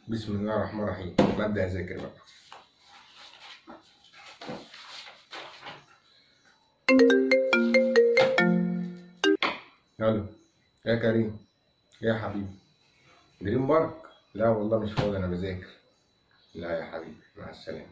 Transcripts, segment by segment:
بسم الله الرحمن الرحيم ببدأ أذاكر بقى يلا يا كريم يا حبيبي دريم بارك لا والله مش فاضي أنا بذاكر لا يا حبيبي مع السلامة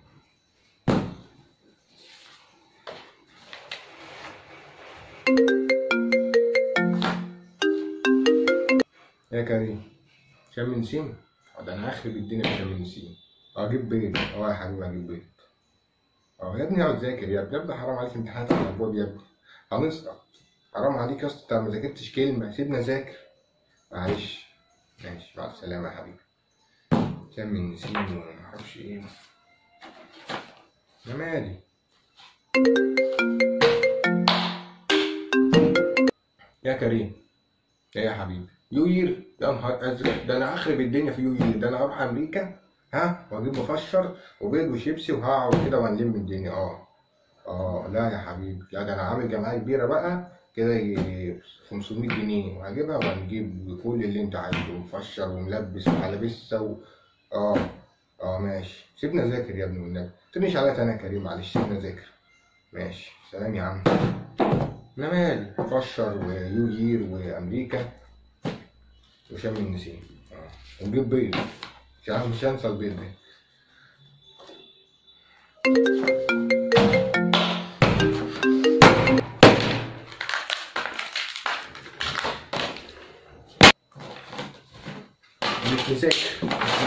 يا كريم شم نسيم ده انا هخرب الدنيا في شم نسيم اجيب بيض اه يا حبيبي اجيب بيض اه يا ابني اقعد ذاكر يا ابني يا ابني حرام عليك امتحانات على الابواب يا ابني هنسقط حرام عليك يا اسطى انت ما ذاكرتش كلمه سيبنا ذاكر معلش ماشي مع السلامه يا حبيبي شم النسيم وما اعرفش ايه انا مالي يا كريم ايه يا حبيبي يو يير يا نهار ازرق ده انا هخرب الدنيا في يو يير ده انا هروح امريكا ها واجيب مفشر وبيض وشيبسي وهقعد كده وهنلم الدنيا اه اه لا يا حبيبي لا ده انا عامل جمعيه كبيره بقى كده يجي 500 جنيه وهجيبها وهنجيب كل اللي انت عايزه مفشر وملبس وحلبسه و... اه اه ماشي سيبنا ذاكر يا ابني والنبي تنش عليا تاني يا كريم معلش سيبنا ذاكر ماشي سلام يا عم انا مالي مفشر ويو يير وامريكا وشم النسيم اه ونجيب بيض مش عارف مش هنسى البيض ده مش مذاكر مش